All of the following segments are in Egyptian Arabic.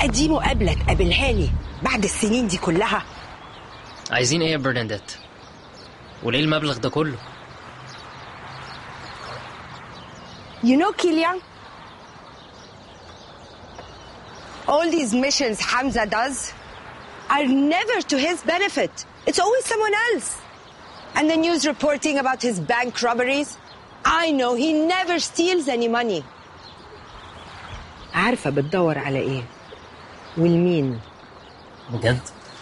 دي مقابله تقابلها لي بعد السنين دي كلها عايزين ايه يا برنادات وليه المبلغ ده كله You know, Kilian, all these missions Hamza does are never to his benefit. It's always someone else. And the news reporting about his bank robberies, I know he never steals any money. عارفة بتدور على ايه والمين بجد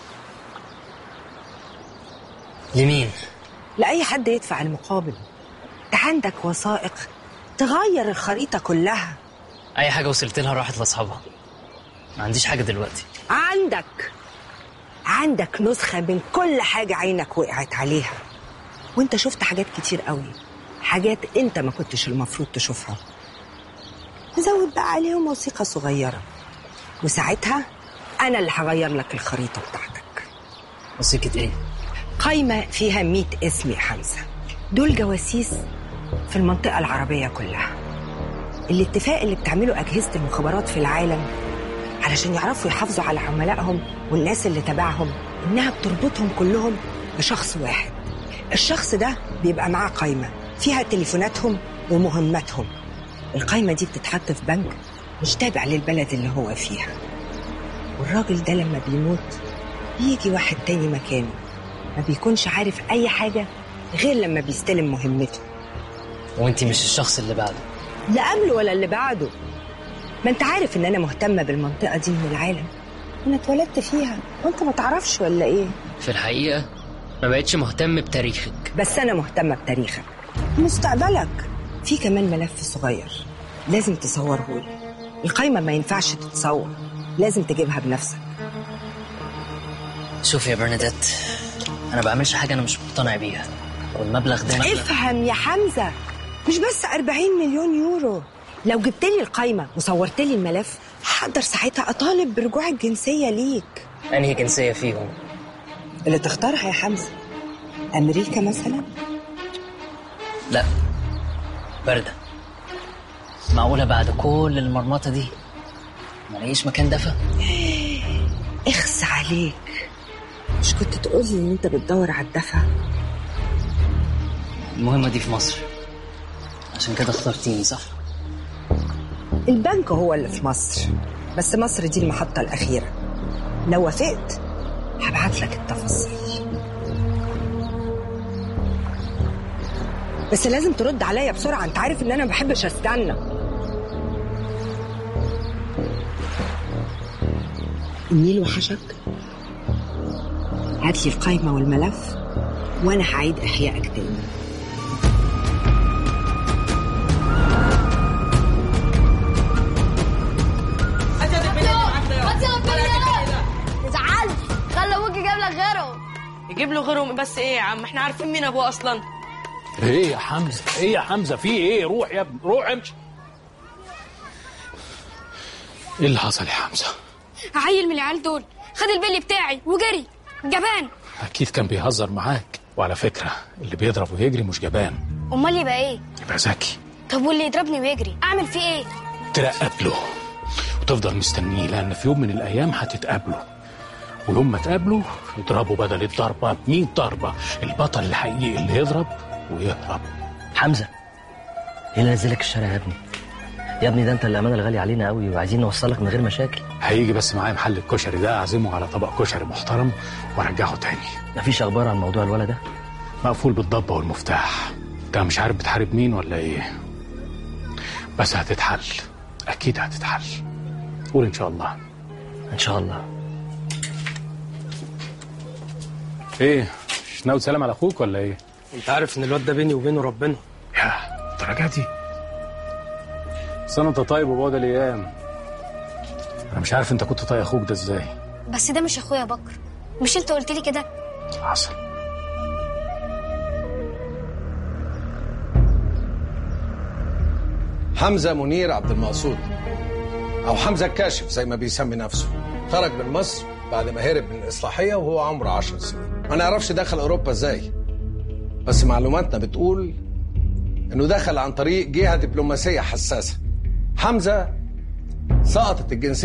لمين لأي حد يدفع المقابل ده عندك وثائق تغير الخريطة كلها اي حاجه وصلت لها راحت لاصحابها ما عنديش حاجه دلوقتي عندك عندك نسخة من كل حاجة عينك وقعت عليها وانت شفت حاجات كتير قوي حاجات انت ما كنتش المفروض تشوفها نزود بقى عليهم وثيقة صغيرة وساعتها أنا اللي هغير لك الخريطة بتاعتك وثيقه ايه قايمة فيها مئة اسم يا حمزة دول جواسيس في المنطقة العربية كلها الاتفاق اللي بتعمله أجهزة المخابرات في العالم علشان يعرفوا يحافظوا على عملائهم والناس اللي تبعهم إنها بتربطهم كلهم بشخص واحد الشخص ده بيبقى معاه قايمة فيها تليفوناتهم ومهماتهم القايمة دي بتتحط في بنك مش تابع للبلد اللي هو فيها والراجل ده لما بيموت بيجي واحد تاني مكانه ما بيكونش عارف أي حاجة غير لما بيستلم مهمته وانتي مش الشخص اللي بعده لا قبله ولا اللي بعده ما انت عارف ان انا مهتمة بالمنطقة دي من العالم انا اتولدت فيها وانت ما تعرفش ولا ايه في الحقيقه ما بقتش مهتم بتاريخك بس انا مهتمة بتاريخك مستقبلك في كمان ملف صغير لازم تصوره لي القايمة ما ينفعش تتصور لازم تجيبها بنفسك شوف يا برنادات انا بعملش حاجه انا مش مقتنع بيها والمبلغ ده مبلغ افهم يا حمزة مش بس 40 مليون يورو لو جبت لي القايمة وصورت لي الملف هقدر ساعتها اطالب برجوع الجنسية ليك انهي جنسيه فيهم اللي تختارها يا حمزة امريكا مثلا لا باردة معقولة بعد كل المرمطة دي ما لاقيش مكان دفى اخس عليك مش كنت تقول لي ان انت بتدور على الدفع المهمة دي في مصر عشان كده اخترتيني صح؟ البنك هو اللي في مصر بس مصر دي المحطة الأخيرة لو وافقت هبعت لك التفاصيل بس لازم ترد عليا بسرعة انت عارف ان انا ما بحبش استنى النيل وحشك هات لي القايمة والملف وانا هعيد احيائك تاني زعلت خلي ابوك يجيب لك غيره يجيب له غيرهم بس ايه يا عم احنا عارفين مين ابوه اصلا ايه يا حمزه ايه يا حمزه في ايه روح يا ابني روح امشي ايه اللي حصل يا حمزه عيل من العيال دول خد البلي بتاعي وجري جبان اكيد كان بيهزر معاك وعلى فكره اللي بيضرب ويجري مش جبان امال يبقى ايه يبقى ذكي طب واللي يضربني ويجري اعمل فيه ايه ترقب له وتفضل مستنيه لان في يوم من الايام هتتقابلوا ويوم ما تقابلوا اضربوا بدل الضربه ب 100 ضربه البطل الحقيقي اللي يضرب ويهرب حمزه ايه اللي نزلك الشارع يا ابني يا ابني ده انت الامانه الغاليه علينا قوي وعايزين نوصلك من غير مشاكل هيجي بس معايا محل الكشري ده اعزمه على طبق كشري محترم وارجعه تاني مفيش اخبار عن موضوع الولد ده مقفول بالضبه والمفتاح انت مش عارف بتحارب مين ولا ايه بس هتتحل اكيد هتتحل قول ان شاء الله ان شاء الله ايه مش ناوي تسلم على اخوك ولا ايه انت عارف ان الواد ده بيني وبينه ربنا يا الدرجه دي سنة انت طيب وبعد الايام انا مش عارف انت كنت طايق اخوك ده ازاي بس ده مش اخويا بكر مش انت قلت لي كده حصل حمزة منير عبد المقصود أو حمزة الكاشف زي ما بيسمي نفسه خرج من مصر بعد ما هرب من الإصلاحية وهو عمره عشر سنين ما نعرفش دخل أوروبا إزاي بس معلوماتنا بتقول إنه دخل عن طريق جهة دبلوماسية حساسة حمزة سقطت الجنسية